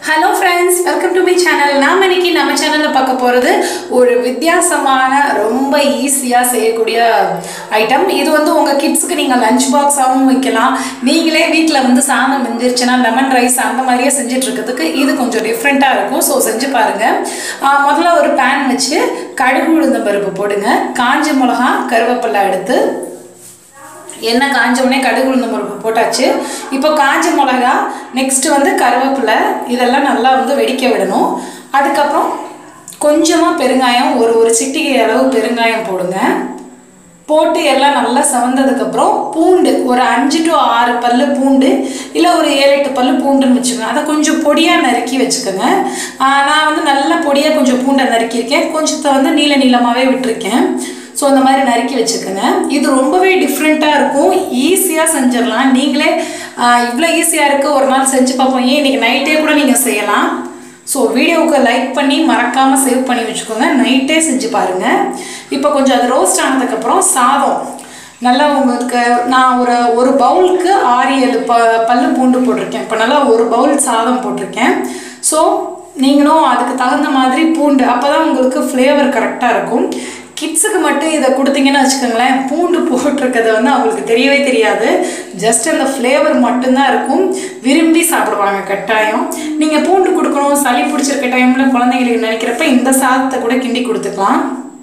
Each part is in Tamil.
hello friends welcome to my channel நாம் இன்னைக்கு நம்ம சேனலில் பார்க்க போகிறது ஒரு வித்தியாசமான ரொம்ப ஈஸியாக செய்யக்கூடிய ஐட்டம் இது வந்து உங்கள் கிட்ஸுக்கு நீங்கள் லஞ்ச் பாக்ஸாகவும் வைக்கலாம் நீங்களே வீட்டில் வந்து சாதம் மிஞ்சிருச்சுன்னா லெமன் ரைஸ் அந்த மாதிரியே செஞ்சுட்டு இருக்கிறதுக்கு இது கொஞ்சம் டிஃப்ரெண்ட்டாக இருக்கும் ஸோ செஞ்சு பாருங்கள் ஆஹ் முதல்ல ஒரு பேன் வச்சு கடுகு உளுந்த பருப்பு போடுங்க காஞ்ச மிளகா கருவேப்பிலை எடுத்து எண்ணெய் காஞ்ச உடனே கடுகு உளுந்த பருப்பு போட்டாச்சு இப்போ காஞ்ச மிளகா நெக்ஸ்ட் வந்து கருவேப்பிலை இதெல்லாம் நல்லா வந்து வெடிக்க விடணும் அதுக்கப்புறம் கொஞ்சமாக பெருங்காயம் ஒரு ஒரு சிட்டிகை அளவு பெருங்காயம் போடுங்க போட்டு எல்லாம் நல்லா செவந்ததுக்கப்புறம் பூண்டு ஒரு அஞ்சு டு ஆறு பல்லு பூண்டு இல்லை ஒரு ஏழு எட்டு பல்லு பூண்டுன்னு வச்சுக்கோங்க அதை கொஞ்சம் பொடியாக நறுக்கி வச்சுக்கோங்க ஆஹ் நான் வந்து நல்ல பொடியாக கொஞ்சம் பூண்டை நறுக்கியிருக்கேன் கொஞ்சத்தை வந்து நீள நீளமாகவே விட்டுருக்கேன் ஸோ அந்த மாதிரி நறுக்கி வச்சுக்கோங்க இது ரொம்பவே டிஃப்ரெண்ட்டாக இருக்கும் ஈஸியாக செஞ்சிடலாம் நீங்களே இவ்வளோ ஈஸியாக இருக்குது ஒரு நாள் செஞ்சு பார்ப்போம் ஏன் இன்றைக்கி நைட்டே கூட நீங்கள் செய்யலாம் ஸோ வீடியோவுக்கு லைக் பண்ணி மறக்காமல் சேவ் பண்ணி வச்சுக்கோங்க நைட்டே செஞ்சு பாருங்கள் இப்போ கொஞ்சம் அது ரோஸ்ட் ஆனதுக்கப்புறம் சாதம் நல்லா உங்களுக்கு நான் ஒரு ஒரு பவுலுக்கு ஆறு ஏழு ப பல்லு பூண்டு போட்டிருக்கேன் இப்போ நல்லா ஒரு பவுல் சாதம் போட்டிருக்கேன் ஸோ நீங்களும் அதுக்கு தகுந்த மாதிரி பூண்டு அப்போ தான் உங்களுக்கு ஃப்ளேவர் கரெக்டாக இருக்கும் கிட்ஸுக்கு மட்டும் இதை கொடுத்தீங்கன்னு வச்சுக்கோங்களேன் பூண்டு போட்டிருக்கிறது வந்து அவங்களுக்கு தெரியவே தெரியாது ஜஸ்ட் அந்த ஃப்ளேவர் மட்டும்தான் இருக்கும் விரும்பி சாப்பிடுவாங்க கட்டாயம் நீங்கள் பூண்டு கொடுக்கணும் சளி பிடிச்சிருக்க டைமில் குழந்தைங்களுக்கு நினைக்கிறப்ப இந்த சாதத்தை கூட கிண்டி கொடுத்துக்கலாம்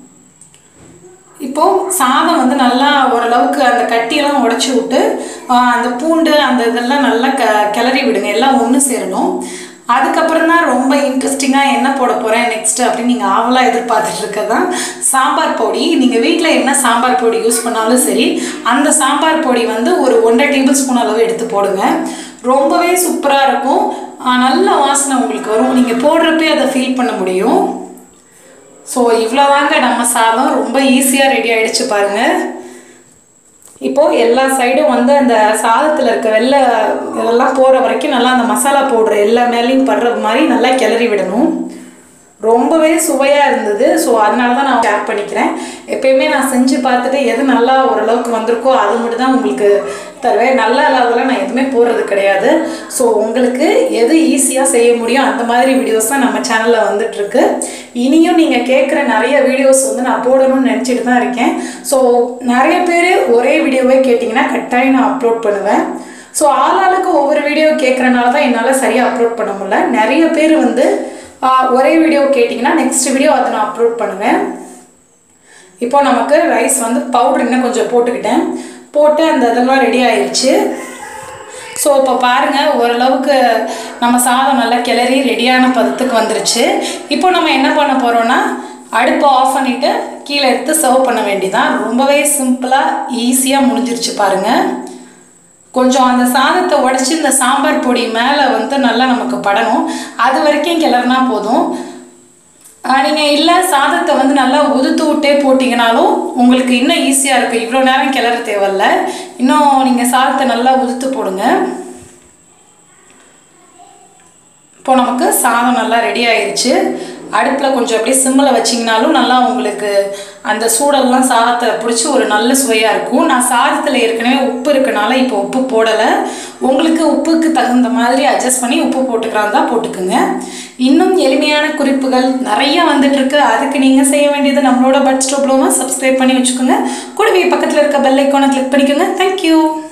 இப்போ சாதம் வந்து நல்லா ஓரளவுக்கு அந்த கட்டியெல்லாம் உடச்சி விட்டு ஆஹ் அந்த பூண்டு அந்த இதெல்லாம் நல்லா க கிளறி விடுங்க எல்லாம் ஒன்று சேரணும் அதுக்கப்புறம் தான் ரொம்ப இன்ட்ரெஸ்டிங்காக என்ன போட போகிறேன் நெக்ஸ்ட்டு அப்படின்னு நீங்கள் ஆவலாக எதிர்பார்த்துட்டு இருக்கதான் சாம்பார் பொடி நீங்கள் வீட்டில் என்ன சாம்பார் பொடி யூஸ் பண்ணாலும் சரி அந்த சாம்பார் பொடி வந்து ஒரு ஒன்றரை டேபிள் ஸ்பூன் அளவு எடுத்து போடுங்க ரொம்பவே சூப்பராக இருக்கும் ஆஹ் நல்ல வாசனை உங்களுக்கு வரும் நீங்கள் போடுறப்பே அதை ஃபீல் பண்ண முடியும் ஸோ இவ்வளோதாங்க நம்ம சாதம் ரொம்ப ஈஸியாக ரெடி ஆகிடுச்சு பாருங்கள் இப்போது எல்லா சைடும் வந்து அந்த சாதத்தில் இருக்க வெள்ளை இதெல்லாம் போகிற வரைக்கும் நல்லா அந்த மசாலா போடுற எல்லா மேலேயும் படுற மாதிரி நல்லா கிளறி விடணும் ரொம்பவே சுவையாக இருந்தது ஸோ அதனால தான் நான் ஷேர் பண்ணிக்கிறேன் எப்பயுமே நான் செஞ்சு பார்த்துட்டு எது நல்லா ஓரளவுக்கு வந்திருக்கோ அது மட்டும் தான் உங்களுக்கு தருவேன் நல்லா இல்லாதெல்லாம் நான் எதுவுமே போடுறது கிடையாது ஸோ உங்களுக்கு எது ஈஸியாக செய்ய முடியும் அந்த மாதிரி வீடியோஸ் தான் நம்ம சேனலில் வந்துட்டுருக்கு இனியும் நீங்கள் கேட்குற நிறைய வீடியோஸ் வந்து நான் போடணும்னு நினச்சிட்டு தான் இருக்கேன் ஸோ நிறைய பேர் ஒரே வீடியோவே கேட்டிங்கன்னா கட்டாயம் நான் அப்லோட் பண்ணுவேன் ஸோ ஆளாளுக்கு ஒவ்வொரு வீடியோ கேட்குறனால தான் என்னால் சரியாக அப்லோட் பண்ண முடியல நிறைய பேர் வந்து ஆஹ், ஒரே வீடியோ கேட்டிங்கன்னா நெக்ஸ்ட் வீடியோ அதை நான் அப்லோட் பண்ணுவேன் இப்போ நமக்கு ரைஸ் வந்து பவுடர் இன்னும் கொஞ்சம் போட்டுக்கிட்டேன் போட்டு அந்த இதெல்லாம் ரெடி ஆயிடுச்சு ஸோ இப்போ பாருங்கள் ஓரளவுக்கு நம்ம சாதம் நல்லா கிளறி ரெடியான பதத்துக்கு வந்துருச்சு இப்போ நம்ம என்ன பண்ண போகிறோன்னா அடுப்பை ஆஃப் பண்ணிவிட்டு கீழே எடுத்து சர்வ் பண்ண வேண்டியதான் ரொம்பவே சிம்பிளாக ஈஸியாக முடிஞ்சிருச்சு பாருங்கள் கொஞ்சம் அந்த சாதத்தை உடச்சி இந்த சாம்பார் பொடி மேலே வந்து நல்லா நமக்கு படணும் அது வரைக்கும் கிளறினா போதும் நீங்கள் இல்லை சாதத்தை வந்து நல்லா உதுத்து விட்டே போட்டிங்கனாலும் உங்களுக்கு இன்னும் ஈஸியாக இருக்கும் இவ்வளோ நேரம் கிளற தேவையில்ல இன்னும் நீங்கள் சாதத்தை நல்லா உதுத்து போடுங்க இப்போ நமக்கு சாதம் நல்லா ரெடி ஆயிருச்சு அடுப்பில் கொஞ்சம் அப்படியே சிம்மில் வச்சிங்கனாலும் நல்லா உங்களுக்கு அந்த சூடெல்லாம் சாதத்தை பிடிச்சி ஒரு நல்ல சுவையாக இருக்கும் நான் சாதத்தில் ஏற்கனவே உப்பு இருக்கனால இப்போ உப்பு போடலை உங்களுக்கு உப்புக்கு தகுந்த மாதிரி அட்ஜஸ்ட் பண்ணி உப்பு போட்டுக்கிறான் தான் போட்டுக்குங்க இன்னும் எளிமையான குறிப்புகள் நிறைய வந்துட்டுருக்கு அதுக்கு நீங்கள் செய்ய வேண்டியது நம்மளோட பட் ஸ்டோப்லோமா சப்ஸ்கிரைப் பண்ணி வச்சுக்கோங்க கூடவே பக்கத்தில் இருக்க பெல் ஐக்கானை கிளிக் பண்ணிக்கோங்க தேங்க்யூ